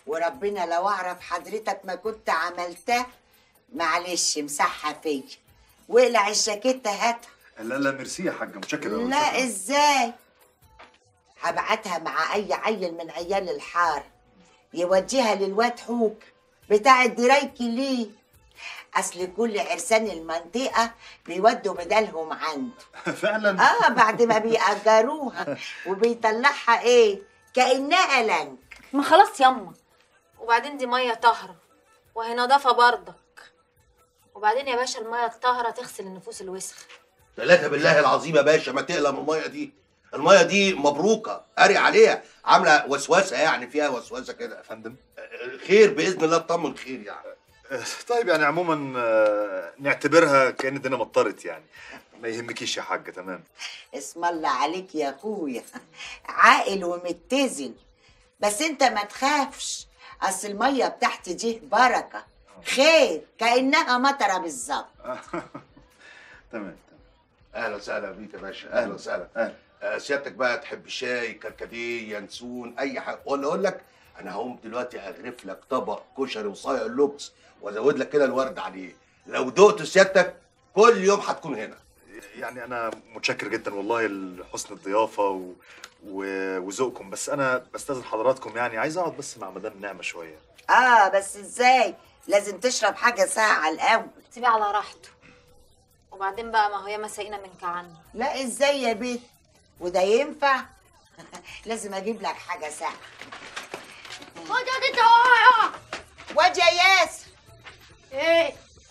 وربنا لو اعرف حضرتك ما كنت عملتها معلش مسحها فيا واقلع الجاكيتة هاتها لا لا ميرسي يا حاجه متشكر أوي. لا ازاي هبعتها مع اي عيل من عيال الحار يوديها للواد حوك بتاع الدرايكي ليه اصل كل عرسان المنطقه بيودوا بدلهم عنده فعلا اه بعد ما بيأجروها وبيطلعها ايه كانها لنك ما خلاص يما وبعدين دي ميه طاهره وهي نظافه برضك وبعدين يا باشا الميه الطاهره تغسل النفوس الوسخ ثلاثة بالله العظيم يا باشا ما تقلق من المية دي المية دي مبروكة قاري عليها عاملة وسوسة يعني فيها وسوسة كده يا فندم خير بإذن الله اطمن خير يعني آه، طيب يعني عموما آه، نعتبرها كأن الدنيا مطرت يعني ما يهمكيش يا حاجه تمام اسم الله عليك يا اخويا عاقل ومتزن بس انت ما تخافش اصل الميه بتاعتي دي بركه خير كانها مطره بالظبط تمام أهلا وسهلا بيك يا باشا أهلا وسهلا أهلا. آه، سيادتك بقى تحب الشاي كركديه ينسون أي حاجة ولا أقول لك أنا هقوم دلوقتي أغرف لك طبق كشري وصايع اللوكس وأزود لك كده الورد عليه لو دقت سيادتك كل يوم هتكون هنا يعني انا متشكر جدا والله لحسن الضيافه و... و... وذوقكم بس انا بستاذن حضراتكم يعني عايز اقعد بس مع مدام نعمه شويه اه بس ازاي لازم تشرب حاجه ساقعه الاول سيبيه على راحته وبعدين بقى ما هو ياما ساقينا من كعنا لا ازاي يا بيت وده ينفع لازم اجيب لك حاجه ساقعه خد يا تيتا اوعى واد يا ياسر ايه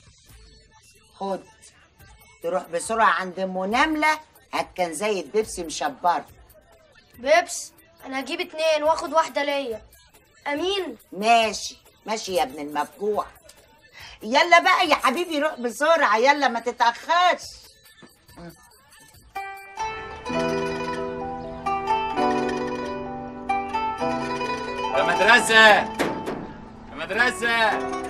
خد تروح بسرعه عند ام نمله هات كان زي بيبسي مشبر بيبس انا هجيب اتنين واخد واحده ليا امين ماشي ماشي يا ابن المفجوع يلا بقى يا حبيبي روح بسرعه يلا ما تتاخرش يا مدرسة يا مدرسة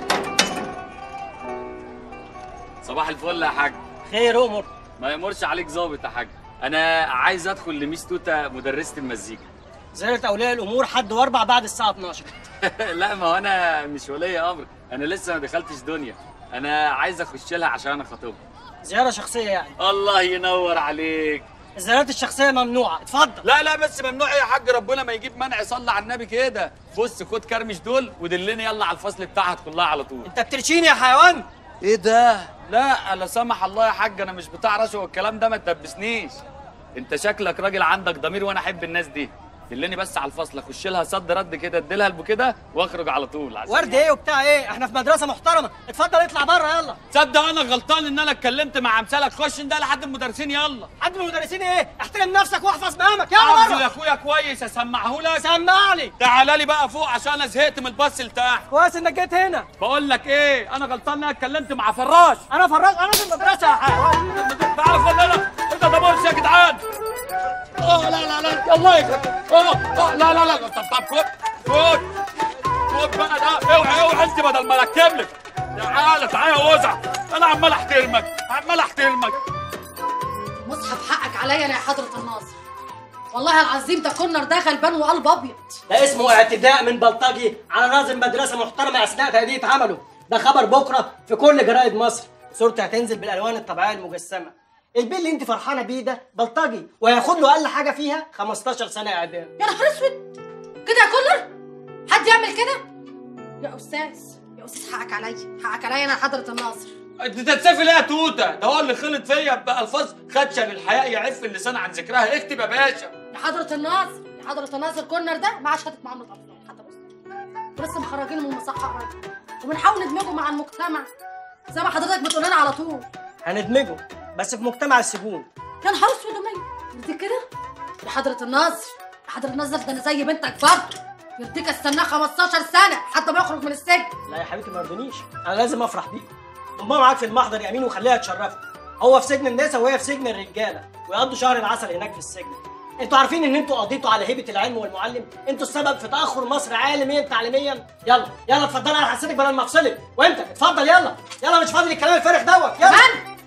صباح الفل يا حاج خير امر ما يمرش عليك ظابط يا حاج انا عايز ادخل لميس توته مدرسة المزيكا زيارة اولياء الامور حد واربع بعد الساعه 12 لا ما هو انا مش ولي امر انا لسه ما دخلتش دنيا انا عايز اخش لها عشان انا خطيبها زياره شخصيه يعني الله ينور عليك الزيارات الشخصيه ممنوعه اتفضل لا لا بس ممنوع إيه يا حاج ربنا ما يجيب منع صلى على النبي كده بص خد كرمش دول ودلني يلا على الفصل بتاعها كلها على طول انت بترشيني يا حيوان ايه ده لا لا سمح الله يا حاج انا مش بتاع رشوه والكلام ده ما تدبسنيش انت شكلك راجل عندك ضمير وانا احب الناس دي دلني بس على الفصل اخش لها صد رد كده اديلها البو كده واخرج على طول عشان ورد ايه وبتاع ايه احنا في مدرسه محترمه اتفضل اطلع بره يلا تصدق انا غلطان ان انا اتكلمت مع امثالك خش ده لحد المدرسين يلا حد من المدرسين ايه احترم نفسك واحفظ مقامك يلا حافظ يا بره اخويا كويس اسمعه لك سمع لي تعالى لي بقى فوق عشان انا زهقت من الباص لتحت كويس انك جيت هنا بقول لك ايه انا غلطان ان انا اتكلمت مع فراش انا فراج انا في المدرسه يا حيوان تعالى خد انا انت ده بولس يا جدعان اه لا لا لا الله يكرمك اه اه لا لا لا طب طب خد خد خد بقى ده اوعى اوعى انت بدل ما اركب لك تعالى تعالى يا وزع انا عمال احترمك عمال احترمك مصحف حقك عليا انا يا حضرة الناظر والله العظيم ده كورنر ده غلبان وقلب ابيض ده اسمه اعتداء من بلطجي على ناظم مدرسه محترمه اثناء تأدية عمله ده خبر بكره في كل جرائد مصر صورته هتنزل بالالوان الطبيعيه المجسمه البيل اللي انت فرحانه بيه ده بلطجي وهياخد له اقل حاجه فيها 15 سنه اعدام يا نهار اسود كده يا كولر حد يعمل كده يا استاذ يا استاذ حقك عليا حقك عليا انا يا حضرة الناظر انت تتسافي ليه يا توته ده هو اللي خلط فيا بالفاظ خدشه للحياء يعف اللسان عن ذكرها اكتب يا باشا يا حضرة الناظر يا حضرة الناظر كورنر ده معاه شهادة معاملة أطفال حتى بص ولسه مخرجينه من المصحة قريب وبنحاول ندمجه مع المجتمع زي ما حضرتك بتقول لنا على طول هندمجه بس في مجتمع السجون يا نهار اسود وميت يرضيك كده يا حضرة الناظر يا حضرة الناظر ده انا زي بنتك برضه يرضيك استناه 15 سنة حتى ما يخرج من السجن لا يا حبيبتي ما يرضنيش انا لازم افرح بيكم ضمها معاك في المحضر يا امين وخليها تشرفك هو في سجن النساء وهي في سجن الرجاله ويقضوا شهر العسل هناك في السجن انتوا عارفين ان انتوا قضيتوا على هيبه العلم والمعلم انتوا السبب في تاخر مصر عالميا تعليميا يلا يلا اتفضلي انا حسيتك بدل ما افصلك وانت اتفضل يلا يلا مش فاضي الكلام الفارغ دوت يلا من؟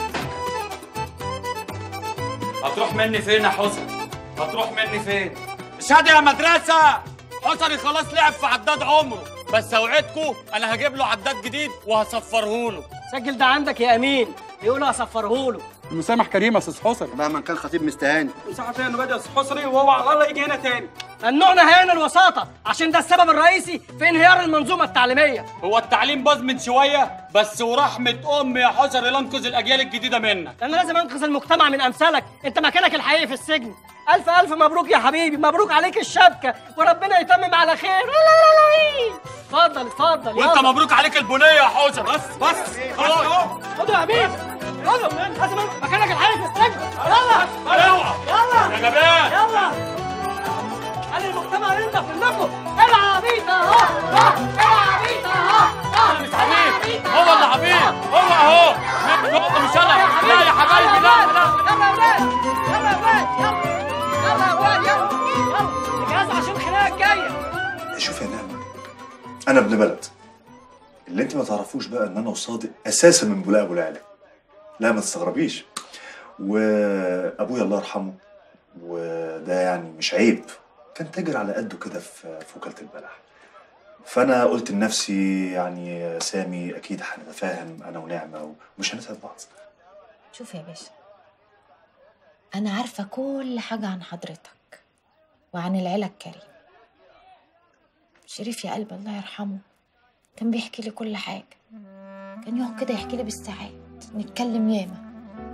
هتروح مني فين يا حسن هتروح مني فين اشهد يا مدرسة حصري خلاص لعب في عداد عمره بس اوعدكم انا هجيب له عداد جديد وهصفره له سجل ده عندك يا امين بيقولوا هصفره له المسامح كريم يا استاذ حسن مهما كان خطيب مستهاني مساحة انه بدا استاذ حسني وهو على الله يجي هنا تاني ممنوعنا هنا الوساطه عشان ده السبب الرئيسي في انهيار المنظومه التعليميه هو التعليم باظ من شوية بس ورحمة أمي يا حصري لانقذ الأجيال الجديدة منك انا لازم انقذ المجتمع من امثالك انت مكانك الحقيقي في السجن الف الف مبروك يا حبيبي مبروك عليك الشبكه وربنا يتمم على خير لا لا لا لا. اتفضل اتفضل وانت يلا. مبروك عليك البنية يا حسن بس بس خلاص خدوا يا امين خدوا لازم مكانك الحقيقي في السجن يلا اوعى يلا يا جمال يلا خلي المجتمع ينضف منكم العبيط اهو اه، العبيط اهو اه، انا مش عبيط هو اللي عبيط هو اهو نقطة مش انا لا يا حبايبي لا لا يلا يا ولاد يلا يا ولاد يلا يلا يا ولاد يلا يلا اجهزوا عشان الخناقه الجايه شوف يا نعمة أنا ابن بلد اللي أنت ما تعرفوش بقى إن أنا وصادق أساسا من بولاق أبو العلا لا ما تستغربيش وأبويا الله يرحمه وده يعني مش عيب كان تاجر على قده كده في في وكالة البلح فأنا قلت لنفسي يعني يا سامي أكيد هنتفاهم أنا ونعمة ومش هنتعب بعض شوف يا باشا أنا عارفة كل حاجة عن حضرتك وعن العيلة الكريم شريف يا قلب الله يرحمه كان بيحكي لي كل حاجة كان يقعد كده يحكي لي بالساعات نتكلم ياما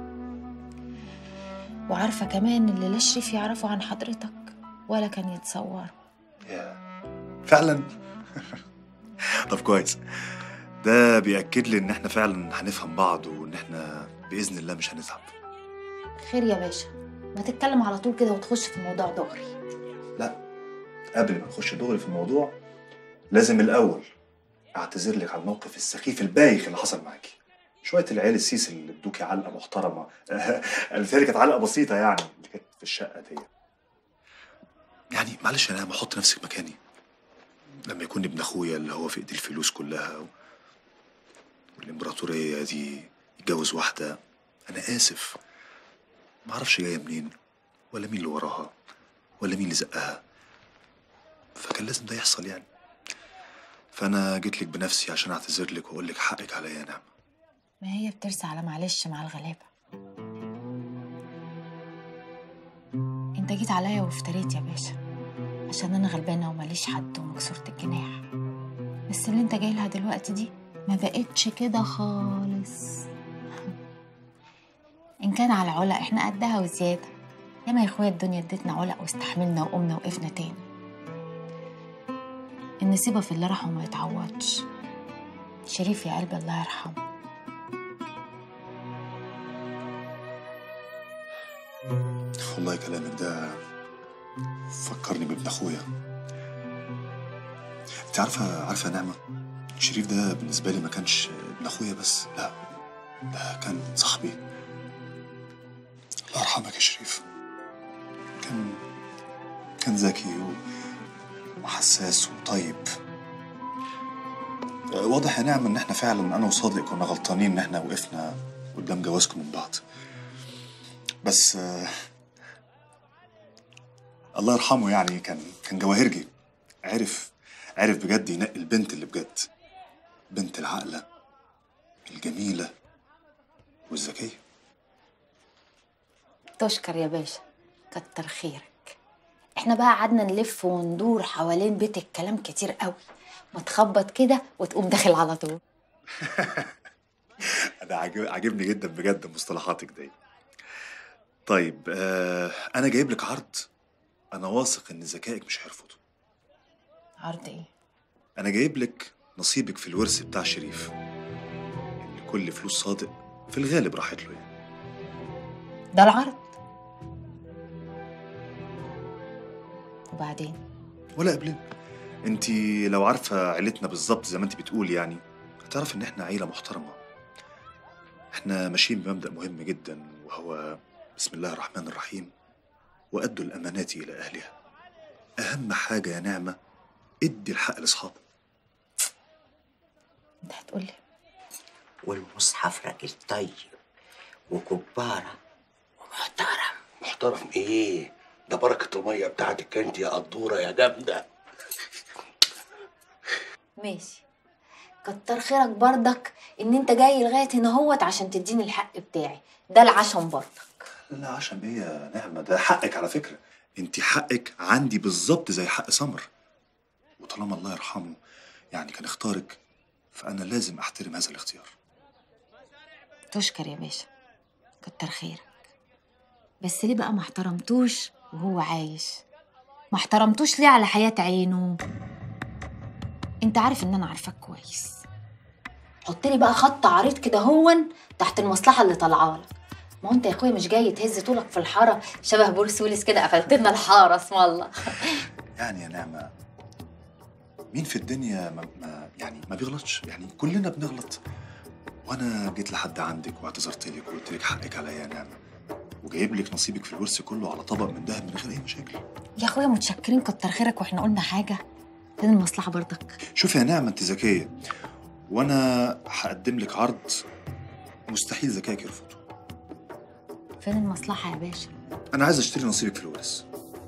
وعارفة كمان اللي لا شريف يعرفه عن حضرتك ولا كان يتصوره يا فعلا طب كويس ده بيأكد لي إن إحنا فعلا هنفهم بعض وإن إحنا بإذن الله مش هنتعب خير يا باشا ما تتكلم على طول كده وتخش في الموضوع دغري قبل ما نخش دغري في الموضوع لازم الأول أعتذر لك على الموقف السخيف البايخ اللي حصل معاكي شوية العيال السيس اللي ادوكي علقة محترمة قالت لي كانت علقة بسيطة يعني اللي كانت في الشقة دي يعني معلش أنا بحط نفسك مكاني لما يكون ابن أخويا اللي هو في إيدي الفلوس كلها و... والإمبراطورية دي يتجوز واحدة أنا آسف معرفش جاية منين ولا مين اللي وراها ولا مين اللي زقها فكان لازم ده يحصل يعني فانا جيت لك بنفسي عشان اعتذر لك واقول لك حقك عليا يا نعمه ما هي بترسى على معلش مع الغلابة انت جيت عليا وافتريت يا باشا عشان انا غلبانة وماليش حد ومكسورة الجناح بس اللي انت جاي لها دلوقتي دي ما بقتش كده خالص ان كان على علا احنا قدها وزيادة ياما يا اخويا الدنيا ادتنا علا واستحملنا وقمنا وقفنا تاني النصيبة في اللي راح وما يتعوضش شريف يا قلبي الله يرحمه والله كلامك ده فكرني بابن اخويا انت عارفه عارفه يا نعمه شريف ده بالنسبه لي ما كانش ابن اخويا بس لا ده كان صاحبي الله يرحمك يا شريف كان كان ذكي و... وحساس وطيب آه، واضح يا نعمة ان احنا فعلا انا وصادق كنا غلطانين ان احنا وقفنا قدام جوازكم من بعض بس آه، الله يرحمه يعني كان كان جواهرجي عرف عرف بجد ينقي البنت اللي بجد بنت العاقلة الجميلة والذكية تشكر يا باشا كتر خيرك احنا بقى قعدنا نلف وندور حوالين بيت الكلام كتير قوي ما تخبط كده وتقوم داخل على طول انا عاجب- عاجبني جدا بجد مصطلحاتك دي طيب آه انا جايب لك عرض انا واثق ان ذكائك مش هيرفضه عرض ايه انا جايب لك نصيبك في الورث بتاع شريف اللي كل فلوس صادق في الغالب راحت له يعني ده العرض وبعدين ولا قبلنا انت لو عارفه عيلتنا بالظبط زي ما انت بتقول يعني هتعرف ان احنا عيله محترمه احنا ماشيين بمبدا مهم جدا وهو بسم الله الرحمن الرحيم وادوا الامانات الى اهلها اهم حاجه يا نعمه ادي الحق لاصحابك انت هتقولي والمصحف راجل طيب وكبارة ومحترم محترم ايه ده بركه الميه بتاعتك انت يا قدوره يا جامده ماشي كتر خيرك برضك ان انت جاي لغايه هنا هوت عشان تديني الحق بتاعي ده العشم برضك لا عشان ايه يا نعمة ده حقك على فكرة انت حقك عندي بالظبط زي حق سمر وطالما الله يرحمه يعني كان اختارك فأنا لازم أحترم هذا الاختيار تشكر يا باشا كتر خيرك بس ليه بقى ما احترمتوش وهو عايش ما احترمتوش ليه على حياة عينه انت عارف ان انا عارفاك كويس حط لي بقى خط عريض كده هون تحت المصلحة اللي طالعه لك ما هو انت يا اخويا مش جاي تهز طولك في الحارة شبه بورس ويلس كده قفلت لنا الحارة اسم الله يعني يا نعمة مين في الدنيا ما, ما يعني ما بيغلطش يعني كلنا بنغلط وانا جيت لحد عندك واعتذرت لك وقلت لك حقك عليا يا نعمة وجايب لك نصيبك في الورث كله على طبق من دهب من غير اي مشاكل يا اخويا متشكرين كتر خيرك واحنا قلنا حاجة فين المصلحة برضك شوفي يا نعمة انت ذكية وانا هقدم لك عرض مستحيل ذكائك يرفضه فين المصلحة يا باشا انا عايز اشتري نصيبك في الورث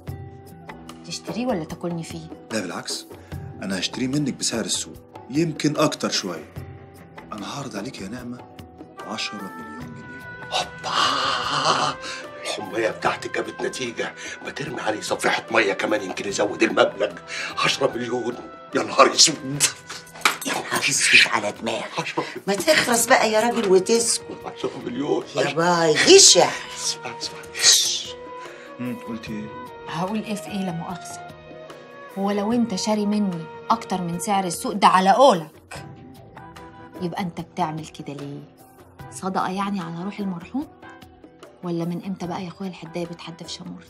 تشتريه ولا تاكلني فيه لا بالعكس انا هشتريه منك بسعر السوق يمكن اكتر شويه انا هعرض عليك يا نعمه 10 مليون جنيه هوبا الحمية بتاعتك جابت نتيجة ما ترمي عليه صفيحة مية كمان يمكن يزود المبلغ 10 مليون يا نهار اسود يا نهار اسود على دماغك ما تخرس بقى يا راجل وتسكت 10 مليون يا باي جشع اسمع اسمع امم قلتي ايه هقول ايه في ايه لا مؤاخذة هو لو انت شاري مني اكتر من سعر السوق ده على قولك يبقى انت بتعمل كده ليه صدقة يعني على روح المرحوم ولا من امتى بقى يا اخويا الحداية بتحدف شمورت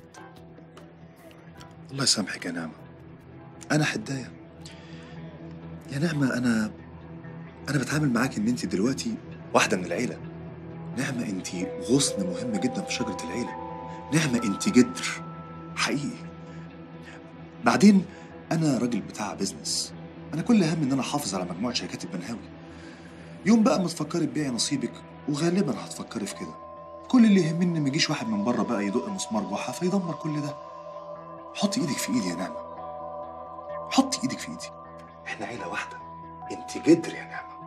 الله يسامحك يا نعمه انا حدايه يا نعمه انا انا بتعامل معاك ان انت دلوقتي واحده من العيله نعمه انت غصن مهم جدا في شجره العيله نعمه انت جدر حقيقي بعدين انا راجل بتاع بيزنس انا كل هم ان انا احافظ على مجموعه شركات البنهاوي يوم بقى ما تفكري تبيعي نصيبك وغالبا هتفكري في كده كل اللي يهمني ما يجيش واحد من بره بقى يدق مسمار جحا فيدمر كل ده حطي ايدك في ايدي يا نعمه حطي ايدك في ايدي احنا عيله واحده انت جدر يا نعمه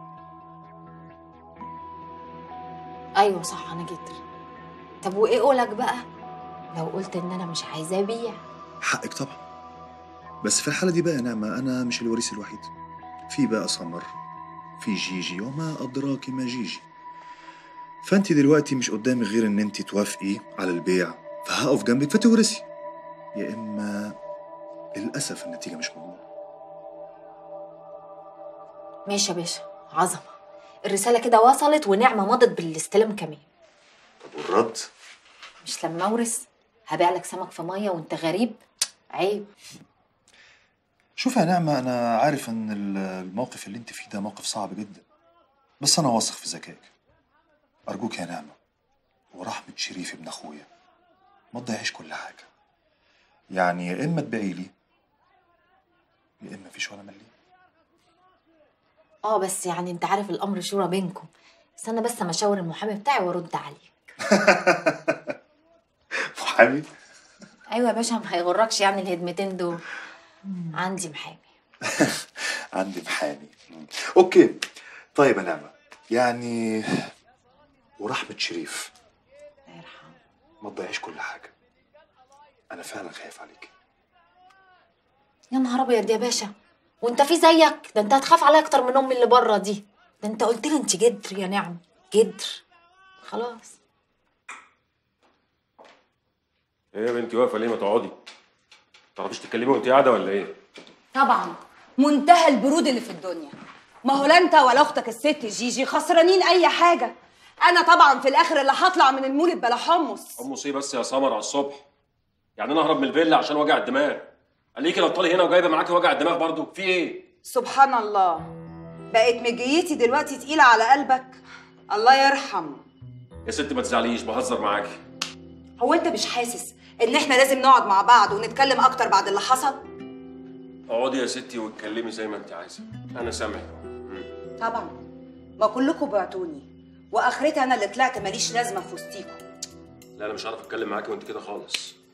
ايوه صح انا جدر طب وايه قولك بقى لو قلت ان انا مش عايزه ابيع حقك طبعا بس في الحاله دي بقى يا نعمه انا مش الوريث الوحيد في بقى سمر في جيجي وما ادراك ما جيجي فانت دلوقتي مش قدامك غير ان انت توافقي على البيع فهقف جنبك فتورثي يا اما للاسف النتيجه مش مضمونه ماشي يا باشا عظمه الرساله كده وصلت ونعمه مضت بالاستلام كمان طب والرد مش لما اورث هبيع لك سمك في ميه وانت غريب عيب شوف يا نعمة أنا عارف إن ال- الموقف اللي أنت فيه ده موقف صعب جدا بس أنا واثق في ذكائك أرجوك يا نعمة ورحمة شريف ابن أخويا ما تضيعيش كل حاجة يعني يا إما تبيعي لي يا إما مفيش ولا مليم اه بس يعني انت عارف الامر شورى بينكم استنى بس اما اشاور المحامي بتاعي وارد عليك محامي ايوه يا باشا ما هيغركش يعني الهدمتين دول عندي محامي عندي محامي مم. أوكي طيب يا نعمة يعني ورحمة شريف الله يرحمه ما تضيعيش كل حاجة أنا فعلا خايف عليك يا نهار ابيض يا باشا وانت في زيك ده انت هتخاف عليا اكتر من امي اللي بره دي ده انت قلت لي انت جدر يا نعم جدر خلاص ايه يا بنتي واقفه ليه ما تقعدي ما تعرفيش تتكلمي وانت قاعده ولا ايه طبعا منتهى البرود اللي في الدنيا ما هو لا انت ولا اختك الست جيجي خسرانين اي حاجه انا طبعا في الاخر اللي هطلع من المولد بلا حمص حمص ايه بس يا سمر على الصبح يعني انا اهرب من الفيلا عشان وجع الدماغ عليكي نطالي هنا وجايبه معاكي وجع الدماغ برضو في ايه سبحان الله بقت مجيتي دلوقتي تقيله على قلبك الله يرحم يا ست ما تزعليش بهزر معاكي هو انت مش حاسس ان احنا لازم نقعد مع بعض ونتكلم اكتر بعد اللي حصل اقعدي يا ستي واتكلمي زي ما انت عايزه انا سامعك طبعا ما كلكم بعتوني واخرتها انا اللي طلعت ماليش لازمه في وسطيكم لا انا مش عارف اتكلم معاكي وانت كده خالص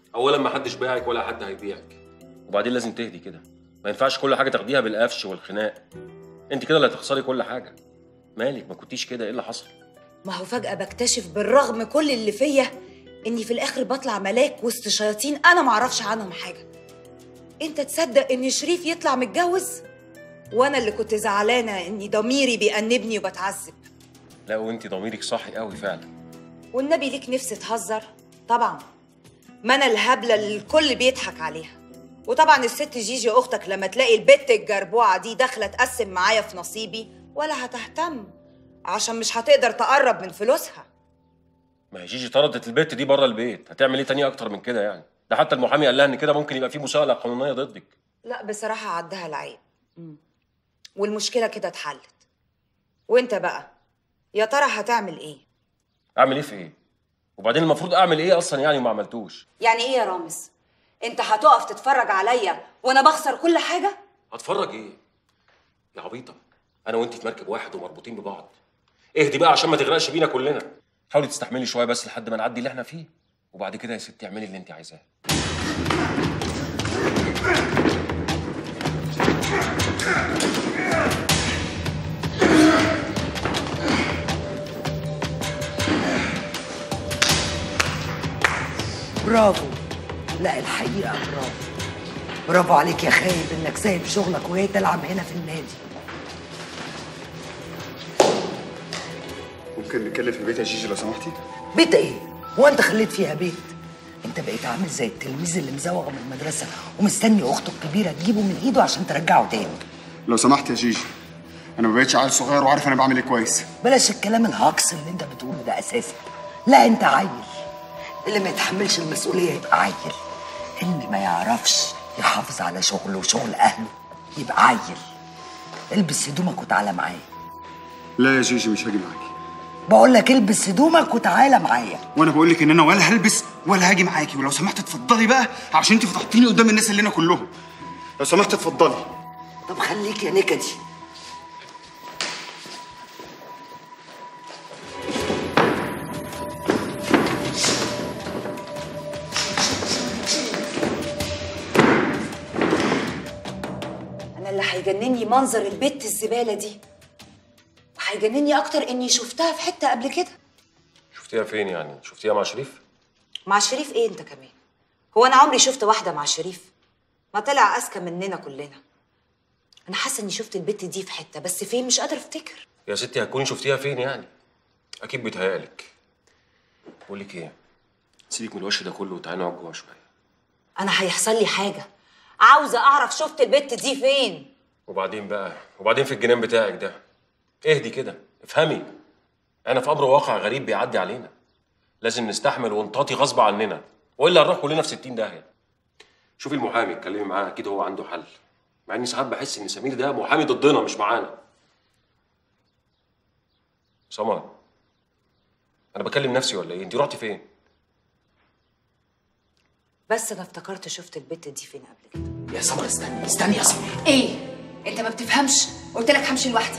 اولا ما حدش بايعك ولا حد هيبيعك وبعدين لازم تهدي كده ما ينفعش كل حاجه تاخديها بالقفش والخناق انت كده اللي هتخسري كل حاجه مالك ما كنتيش كده ايه اللي حصل ما هو فجأة بكتشف بالرغم كل اللي فيا إني في الآخر بطلع ملاك وسط شياطين أنا معرفش عنهم حاجة أنت تصدق إن شريف يطلع متجوز؟ وأنا اللي كنت زعلانة إني ضميري بيأنبني وبتعذب لا وانت ضميرك صاحي قوي فعلا والنبي ليك نفس تهزر؟ طبعا ما أنا الهبلة اللي الكل بيضحك عليها وطبعا الست جيجي أختك لما تلاقي البت الجربوعة دي داخلة تقسم معايا في نصيبي ولا هتهتم عشان مش هتقدر تقرب من فلوسها ما هي جيجي طردت البت دي بره البيت هتعمل ايه تاني اكتر من كده يعني ده حتى المحامي قال لها ان كده ممكن يبقى في مساءله قانونيه ضدك لا بصراحة عدها العيب مم. والمشكلة كده اتحلت وانت بقى يا ترى هتعمل ايه؟ اعمل ايه في ايه وبعدين المفروض اعمل ايه اصلا يعني وما عملتوش يعني ايه يا رامز؟ انت هتقف تتفرج عليا وانا بخسر كل حاجة؟ هتفرج ايه يا عبيطه انا وانت في مركب واحد ومربوطين ببعض اهدي بقى عشان ما تغرقش بينا كلنا حاولي تستحملي شويه بس لحد ما نعدي اللي احنا فيه وبعد كده يا ستي اعملي اللي انت عايزاه برافو لا الحقيقة برافو برافو عليك يا خايب انك سايب شغلك وهي تلعب هنا في النادي ممكن نتكلم في البيت يا جيجي لو سمحتي؟ بيت ايه؟ هو انت خليت فيها بيت؟ انت بقيت عامل زي التلميذ اللي مزوغ من المدرسة ومستني اخته الكبيرة تجيبه من ايده عشان ترجعه تاني لو سمحت يا جيجي انا ما بقتش عيل صغير وعارف انا بعمل ايه كويس بلاش الكلام الهاكس اللي انت بتقوله ده اساسا لا انت عيل اللي ما يتحملش المسؤولية يبقى عيل اللي ما يعرفش يحافظ على شغله وشغل اهله يبقى عيل البس هدومك وتعالى معايا لا يا جيجي مش هاجي معاكي بقول لك البس هدومك وتعالى معايا وانا بقول لك ان انا ولا هلبس ولا هاجي معاكي ولو سمحت اتفضلي بقى عشان انت فتحتيني قدام الناس اللي هنا كلهم لو سمحت اتفضلي طب خليك يا نكدي انا اللي هيجنني منظر البت الزبالة دي وهيجنني اكتر اني شفتها في حتة قبل كده شفتيها فين يعني شفتيها مع شريف مع شريف ايه انت كمان هو انا عمري شفت واحده مع شريف ما طلع اذكى مننا كلنا انا حاسه اني شفت البت دي في حته بس فين مش قادره افتكر يا ستي هتكوني شفتيها فين يعني اكيد بيتهيألك بقول لك ايه سيبك من الوش ده كله وتعالي نقعد جوه شويه انا هيحصل لي حاجه عاوزه اعرف شفت البت دي فين وبعدين بقى وبعدين في الجنان بتاعك ده اهدي كده افهمي احنا في امر واقع غريب بيعدي علينا لازم نستحمل ونطاطي غصب عننا والا هنروح كلنا في 60 داهيه شوفي المحامي اتكلمي معاه اكيد هو عنده حل مع اني ساعات بحس ان سمير ده محامي ضدنا مش معانا سمر انا بكلم نفسي ولا ايه انت رحتي فين بس انا افتكرت شفت البت دي فين قبل كده يا سمر استني استني يا سمر ايه انت ما بتفهمش قلت لك همشي لوحدي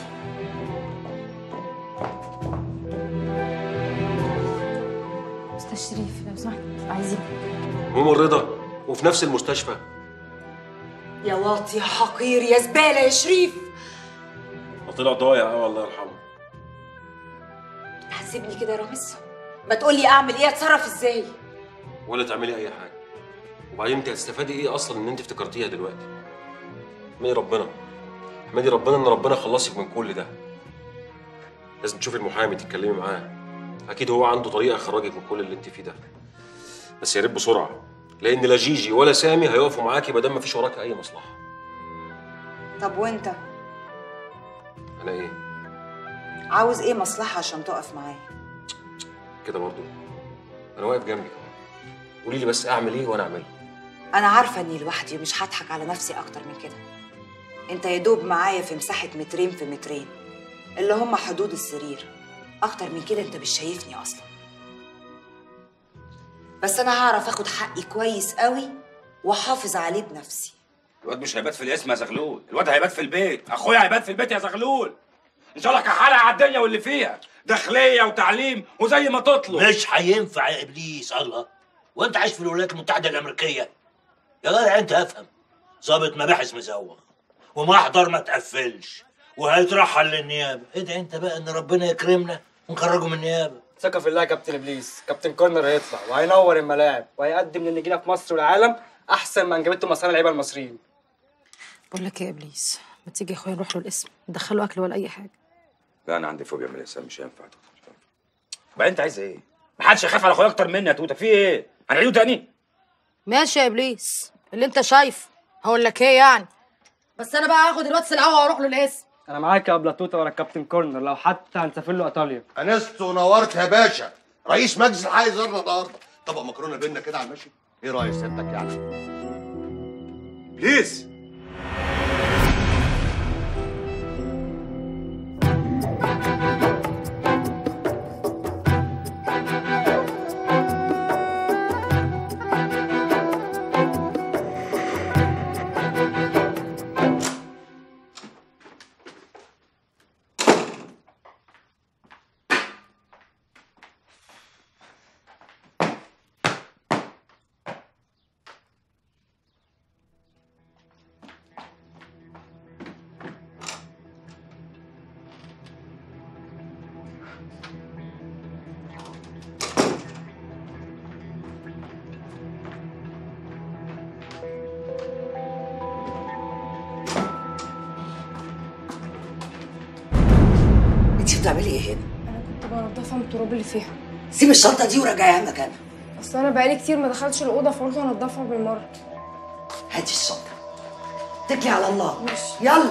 استاذ شريف لو سمحت عايزين ماما رضا وفي نفس المستشفى يا واطي يا حقير يا زباله يا شريف ده طلع ضايع قوي الله يرحمه هتسيبني كده يا رامز ما تقولي اعمل ايه اتصرف ازاي ولا تعملي اي حاجه وبعدين انت هتستفادي ايه اصلا ان انت افتكرتيها دلوقتي احمدي ربنا احمدي ربنا ان ربنا خلصك من كل ده لازم تشوفي المحامي تتكلمي معاه اكيد هو عنده طريقه يخرجك من كل اللي انت فيه ده بس يا ريت بسرعه لان لا جيجي ولا سامي هيقفوا معاكي ما دام مفيش وراك اي مصلحه طب وانت انا ايه عاوز ايه مصلحه عشان تقف معايا كده برضو انا واقف جنبك اهو قولي لي بس اعمل ايه وانا اعمله انا عارفه اني لوحدي ومش هضحك على نفسي اكتر من كده انت يا دوب معايا في مساحه مترين في مترين اللي هم حدود السرير اكتر من كده انت مش شايفني اصلا بس انا هعرف اخد حقي كويس قوي واحافظ عليه بنفسي الواد مش هيبات في الاسم يا زغلول الواد هيبات في البيت اخويا هيبات في البيت يا زغلول ان شاء الله كحالة على الدنيا واللي فيها داخليه وتعليم وزي ما تطلب مش هينفع يا ابليس الله وانت عايش في الولايات المتحده الامريكيه يا جدع انت افهم ظابط مباحث مزوغ ومحضر ما تقفلش وهيترحل للنيابه ادعي انت بقى ان ربنا يكرمنا ونخرجه من النيابه ثقة في الله يا كابتن ابليس كابتن كورنر هيطلع وهينور الملاعب وهيقدم للنجيله في مصر والعالم احسن ما انجبته مصاري اللعيبه المصريين بقول لك ايه يا ابليس ما تيجي يا اخويا نروح له القسم ندخله اكل ولا اي حاجه لا انا عندي فوبيا من الانسان مش هينفع بعدين انت عايز ايه؟ محدش يخاف على اخويا اكتر مني يا توته في ايه؟ هنعيده تاني؟ ماشي يا ابليس اللي انت شايفه هقول لك ايه يعني بس انا بقى هاخد الواد سلعوه واروح له القسم انا معاك يا ابلاتوتا ولا الكابتن كورنر لو حتى هنسافر له ايطاليا انست ونورت يا باشا رئيس مجلس الحي زارنا النهارده طبق مكرونه بينا كده على المشي ايه رايك سيادتك يعني بليز انت بتعملي ايه هنا؟ كنت بنضفها من التراب اللي فيها سيب الشنطه دي وراجعيها مكانها اصل انا بقالي كتير ما دخلتش الاوضه فقلت انضفها بالمره هاتي الشنطه اتكلي على الله يلا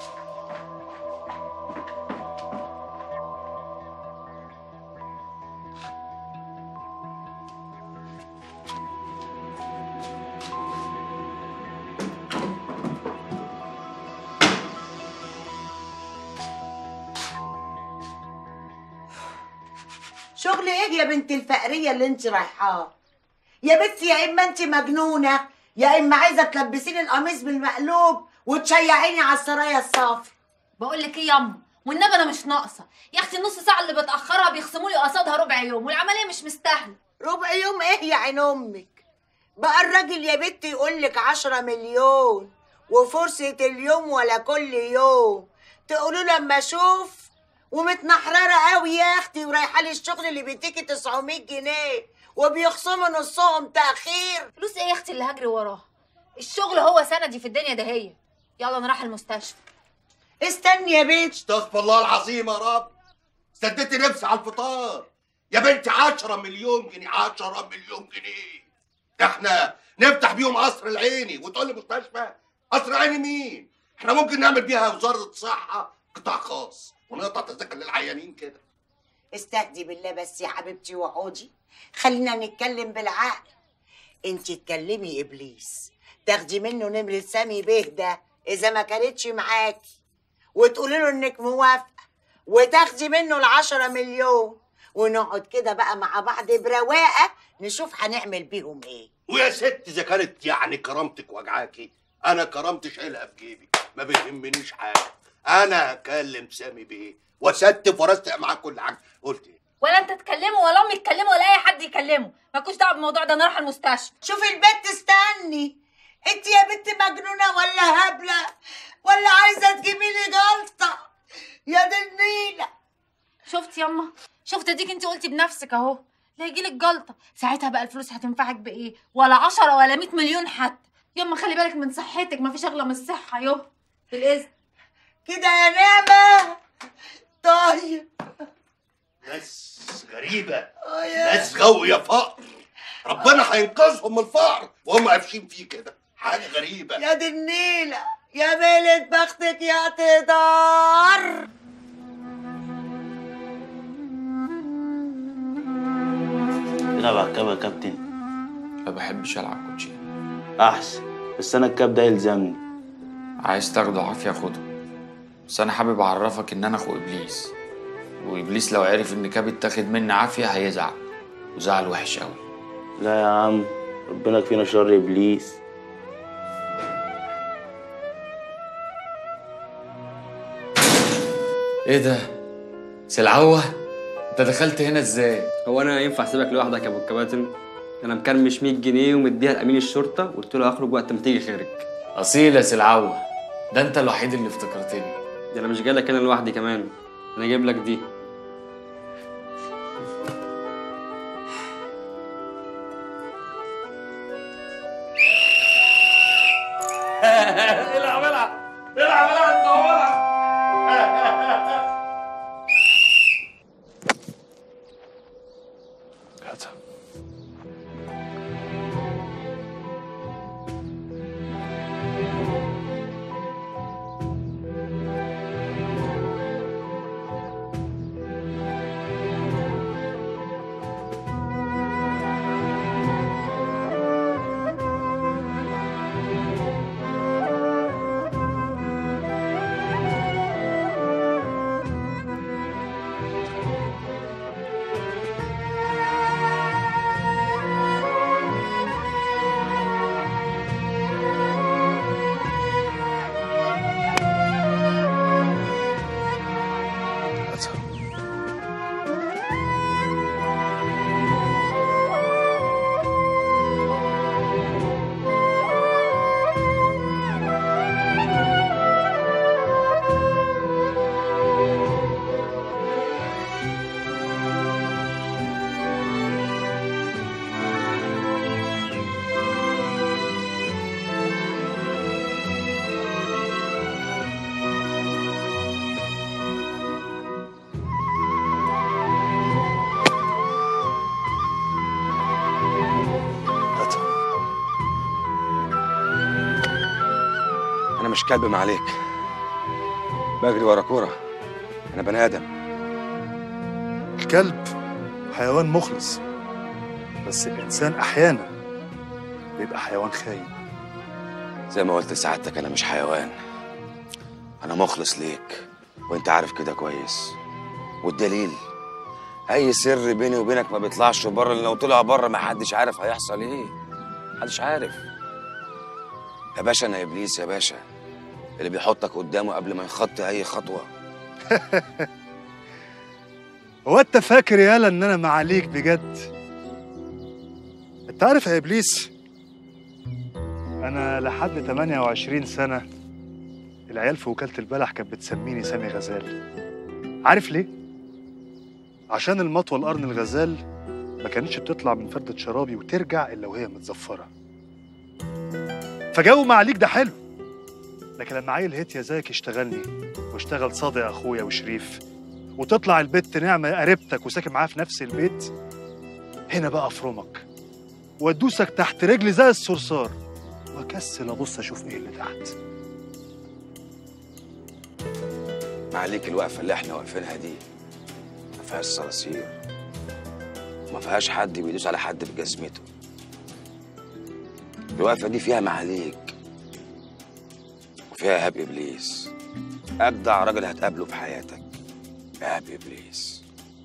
شغل ايه يا بنت الفقريه اللي انت رايحاه يا بنتي يا اما انت مجنونه يا اما عايزه تلبسيني القميص بالمقلوب وتشيعيني على السرايا الصافي بقول لك ايه ياما والنبي انا مش ناقصه يا اختي النص ساعه اللي بتاخرها بيخصموا لي قصادها ربع يوم والعمليه مش مستاهله ربع يوم ايه يا عين امك بقى الراجل يا بنت يقول لك 10 مليون وفرصه اليوم ولا كل يوم تقولوا لما اشوف ومتنحرره قوي يا اختي ورايحه لي الشغل اللي بيديكي 900 جنيه وبيخصموا نصهم تاخير فلوس ايه يا اختي اللي هجري وراها الشغل هو سندي في الدنيا ده هي يلا نروح المستشفى استني يا بنت استغفر الله العظيم يا رب سددت نفسي على الفطار يا بنتي 10 مليون جنيه 10 مليون جنيه احنا نفتح بيهم قصر العيني وتقول لي مستشفى قصر عيني مين احنا ممكن نعمل بيها وزاره صحه قطاع خاص ونقطع تذاكر للعيانين كده استهدي بالله بس يا حبيبتي وعودي خلينا نتكلم بالعقل انت تكلمي ابليس تاخدي منه نمرة سامي بيه ده اذا ما كانتش معاكي وتقولي له انك موافقه وتاخدي منه العشرة مليون ونقعد كده بقى مع بعض برواقه نشوف هنعمل بيهم ايه ويا ست اذا كانت يعني كرامتك وجعاكي انا كرامتي شايلها في جيبي ما بيهمنيش حاجه انا هكلم سامي بيه واستف وارستق معاه كل حاجه قلت ايه ولا انت تكلمه ولا امي تكلمه ولا اي حد يكلمه مالكوش دعوه بالموضوع ده نروح المستشفى شوفي البنت استني انت يا بنت مجنونه ولا هبله ولا عايزه تجيبي لي جلطه يا دي النيله شفت ياما شفت اديك انت قلتي بنفسك اهو لا يجيلك جلطه ساعتها بقى الفلوس هتنفعك بايه ولا عشرة ولا 100 مليون حتى ياما خلي بالك من صحتك مفيش اغلى من الصحه يوه بالاذن كده يا نعمه طيب ناس غريبه اه يا ناس غاويه فقر ربنا هينقذهم من الفقر وهم قافشين فيه كده حاجه غريبه يا دي النيله يا ميلة بختك يا تدار تلعب كام يا كابتن؟ ما بحبش العب كوتشينه احسن بس انا الكاب ده يلزمني عايز تاخده عافيه خده بس انا حابب اعرفك ان انا اخو ابليس وابليس لو عرف ان كاب اتاخد مني عافيه هيزعل وزعل وحش قوي لا يا عم ربنا يكفينا شر ابليس ايه ده سلعوه انت دخلت هنا ازاي هو انا ينفع اسيبك لوحدك يا ابو الكباتن انا مكرمش 100 جنيه ومديها لامين الشرطه وقلت له هخرج وقت ما تيجي خارج اصيل يا سلعوه ده انت الوحيد اللي افتكرتني ده انا مش جاي لك انا لوحدي كمان انا جايب لك دي العب العب العب العب انت هو انا مش كلب ما عليك بجري ورا كوره انا بني ادم الكلب حيوان مخلص بس الإنسان أحيانا بيبقى حيوان خاين زي ما قلت لسعادتك انا مش حيوان انا مخلص ليك وانت عارف كده كويس والدليل اي سر بيني وبينك ما بيطلعش بره لو طلع بره ما حدش عارف هيحصل ايه محدش عارف يا باشا انا ابليس يا باشا اللي بيحطك قدامه قبل ما يخطي اي خطوه هو أنت فاكر يالا إن أنا معاليك بجد أنت عارف يا إبليس أنا لحد 28 سنة العيال في وكالة البلح كانت بتسميني سامي غزال عارف ليه؟ عشان المطوة القرن الغزال ما كانتش بتطلع من فردة شرابي وترجع إلا وهي متزفرة فجو معاليك ده حلو لكن لما عيل هيتيا زيك يشتغلني واشتغل صادق اخويا وشريف وتطلع البت نعمه قريبتك وساكن معاها في نفس البيت هنا بقى افرمك وادوسك تحت رجلي زي الصرصار واكسل ابص اشوف ايه اللي تحت معليك الوقفه اللي احنا واقفينها دي ما فيهاش صراصير ما فيهاش حد بيدوس على حد بجزمته الوقفه دي فيها معاليك وفيها ايهاب ابليس اجدع راجل هتقابله في حياتك ايهاب ابليس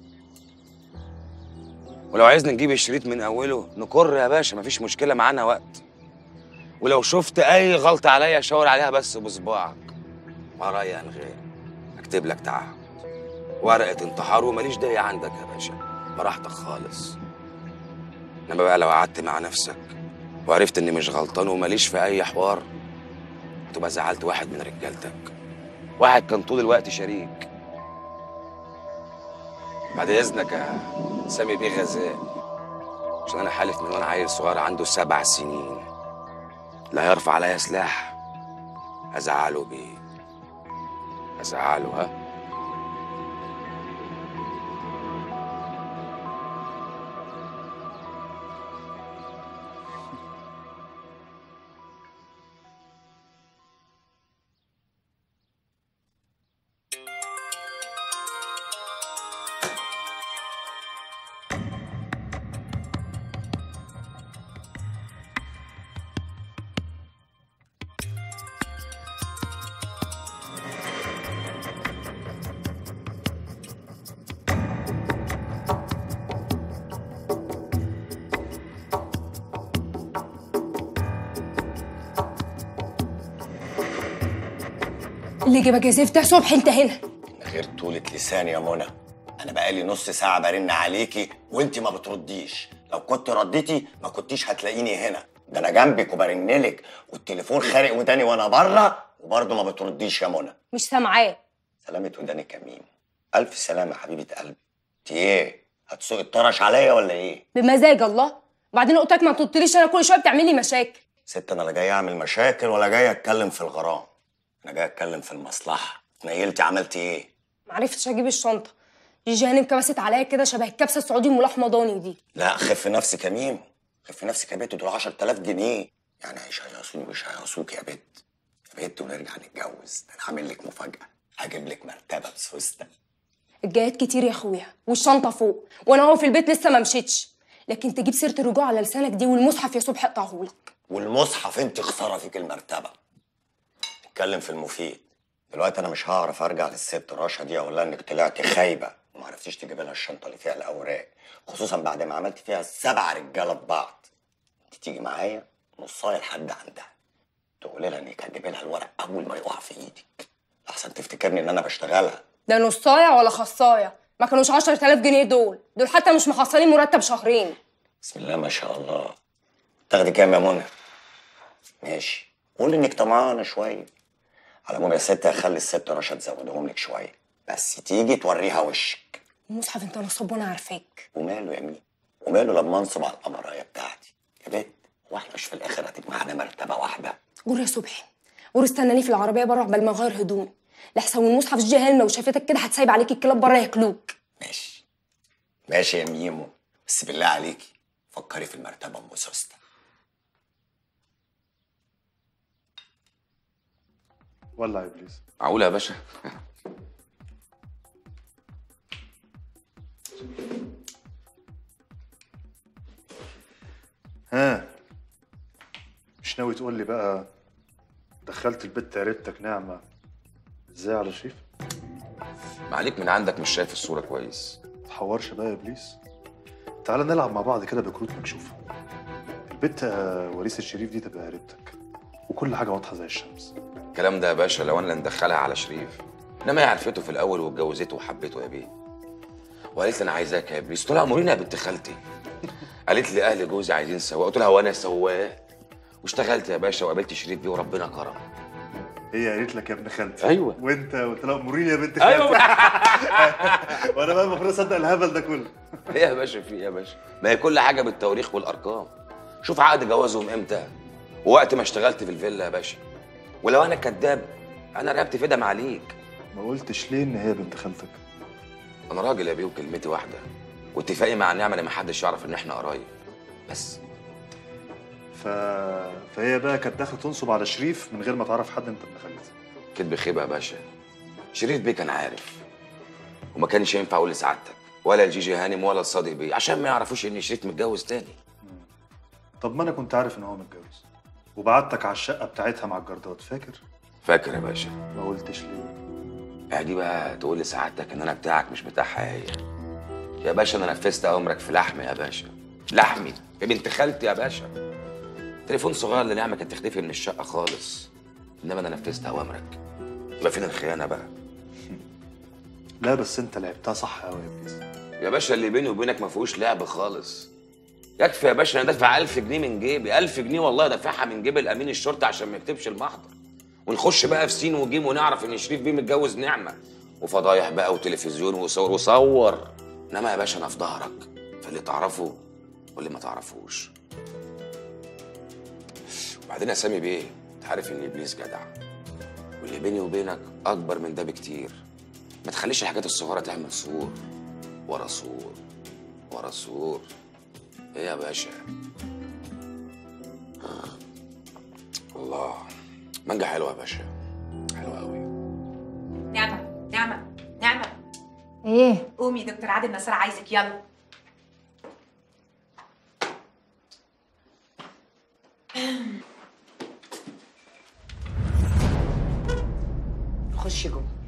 ولو عايزنا نجيب الشريط من اوله نكر يا باشا مفيش مشكله معانا وقت ولو شفت اي غلطه عليا شاور عليها بس بصباعك ورايا الغير اكتب لك تعهد ورقه انتحار وماليش داعي عندك يا باشا براحتك خالص انما بقى لو قعدت مع نفسك وعرفت اني مش غلطان وماليش في اي حوار هتبقى زعلت واحد من رجالتك واحد كان طول الوقت شريك بعد اذنك يا سامي بيه غزال عشان انا حالف من وانا عيل صغير عنده سبع سنين لا يرفع عليا سلاح ازعله بيه ازعله ها اللي جابك يا زفت يا صبح انت هنا من غير طولة لسان يا منى انا بقالي نص ساعة برن عليكي وانت ما بترديش لو كنت رديتي ما كنتيش هتلاقيني هنا ده انا جنبك وبرنلك والتليفون خارق وداني وانا بره وبرضه ما بترديش يا منى مش سامعاه سلامة ودانك يا ميم الف سلامه يا حبيبه قلبي انت ايه هتسوقي الطرش عليا ولا ايه بمزاج الله وبعدين قلت لك ما تطليش انا كل شويه بتعمل لي مشاكل ست انا لا جاي اعمل مشاكل ولا جاي اتكلم في الغرام انا جاي اتكلم في المصلحه نيلتي عملتي ايه معرفتش اجيب الشنطه جيجي هانم كبست عليا كده شبه الكبسه السعودي ام حمضاني دي لا خف نفسك يا ميم خف نفسك يا بت دول 10000 جنيه يعني هيشيصوني مش هيصوك يا بت يا بت ونرجع نتجوز ده انا هعمل لك مفاجاه هجيب لك مرتبه بسوسته الجايات كتير يا اخويا والشنطه فوق وانا هو في البيت لسه ما مشيتش لكن تجيب سيره الرجوع على لسانك دي والمصحف يا صبح اقطعهولك والمصحف انت خساره فيك المرتبه اتكلم في المفيد دلوقتي انا مش هعرف ارجع للست رشا دي اقول لها انك طلعتي خايبه وما عرفتيش تجيبي لها الشنطه اللي فيها الاوراق خصوصا بعد ما عملت فيها سبع رجاله في بعض انت تيجي معايا نصايه لحد عندها تقولي لها انك هتجيبي لها الورق اول ما يقع في ايدك احسن تفتكرني ان انا بشتغلها ده نصايه ولا خصايه ما كانوش 10000 جنيه دول دول حتى مش محصلين مرتب شهرين بسم الله ما شاء الله تاخدي كام يا منى ماشي قولي انك طمعانه شويه على العموم يا ست هخلي الست رشا تزودهم لك شويه بس تيجي توريها وشك المصحف انت نصاب وانا عارفاك وماله يا مين وماله لما انصب على القمرايه بتاعتي يا بنت هو احنا مش في الاخر هتبقى معانا مرتبه واحده قول يا صبحي قول استناني في العربيه بره قبل ما اغير هدومي لحسن المصحف جه هنا لو شافتك كده هتسايب عليك الكلاب بره ياكلوك ماشي يا ميمو بس بالله عليكي فكري في المرتبه ام سوسته ولع يا ابليس معقول يا باشا ها مش ناوي تقول لي بقى دخلت البت عرفتك نعمة ازاي على شريف؟ معليك من عندك مش شايف الصوره كويس تحورش بقى يا ابليس تعالى نلعب مع بعض كده بكروت مكشوفة البت آه، وريث الشريف دي تبقى قريبتك وكل حاجة واضحة زي الشمس الكلام ده يا باشا لو انا اللي ندخلها على شريف انما هي عرفته في الاول واتجوزته وحبته يا بيه وقالت لي انا عايزاك يا ابليس قلت لها اموريني يا بنت خالتي قالت لي اهل جوزي عايزين سواق قلت لها وانا سواق واشتغلت يا باشا وقابلت شريف بيه وربنا كرم هي قالت لك يا ابن خالتي ايوه وانت قلت لها اموريني يا بنت خالتي أيوة. وانا بقى المفروض اصدق الهبل ده كله ايه يا باشا في ايه يا باشا ما هي كل حاجه بالتواريخ والارقام شوف عقد جوازهم امتى ووقت ما اشتغلت في الفيلا يا باشا ولو انا كذاب انا رقبتي فدم عليك ما قلتش ليه ان هي بنت خالتك انا راجل يا بيه وكلمتي واحده واتفاقي مع النعمه ان محدش يعرف ان احنا قرايب بس ف... فهي بقى كانت داخله تنصب على شريف من غير ما تعرف حد انت ابن خالتي كدب خيبه يا باشا شريف بيه كان عارف وما كانش ينفع اقول لسعادتك ولا لجيجي هانم ولا لصادق بيه عشان ما يعرفوش ان شريف متجوز تاني طب ما انا كنت عارف ان هو متجوز وبعتك على الشقه بتاعتها مع الجردات فاكر فاكر يا باشا ما قلتش ليه اجي بقى تقول لسعادتك ان انا بتاعك مش بتاعها هي يا باشا انا نفذت امرك في لحمي يا باشا لحمي يا بنت خالتي يا باشا تليفون صغير لنعمه كانت تختفي من الشقه خالص انما انا نفذت اوامرك يبقى فين الخيانه بقى لا بس انت لعبتها صح قوي يا ابليس يا باشا اللي بيني وبينك ما فيهوش لعب خالص يكفي يا باشا انا دافع 1000 جنيه من جيبي 1000 جنيه والله دافعها من جيب الامين الشرطه عشان ما يكتبش المحضر ونخش بقى في سين وجيم ونعرف ان شريف بيه متجوز نعمه وفضايح بقى وتلفزيون وصور وصور انما يا باشا انا في ظهرك فاللي تعرفه واللي ما تعرفوش وبعدين يا سامي بيه انت عارف ان ابليس جدع واللي بيني وبينك اكبر من ده بكتير ما تخليش الحاجات الصغيره تعمل سور ورا سور ورا سور ايه يا باشا الله مانجا حلوه يا باشا حلوه قوي نعمة نعمة نعمة ايه قومي دكتور عادل نصر عايزك يلا خشي جوه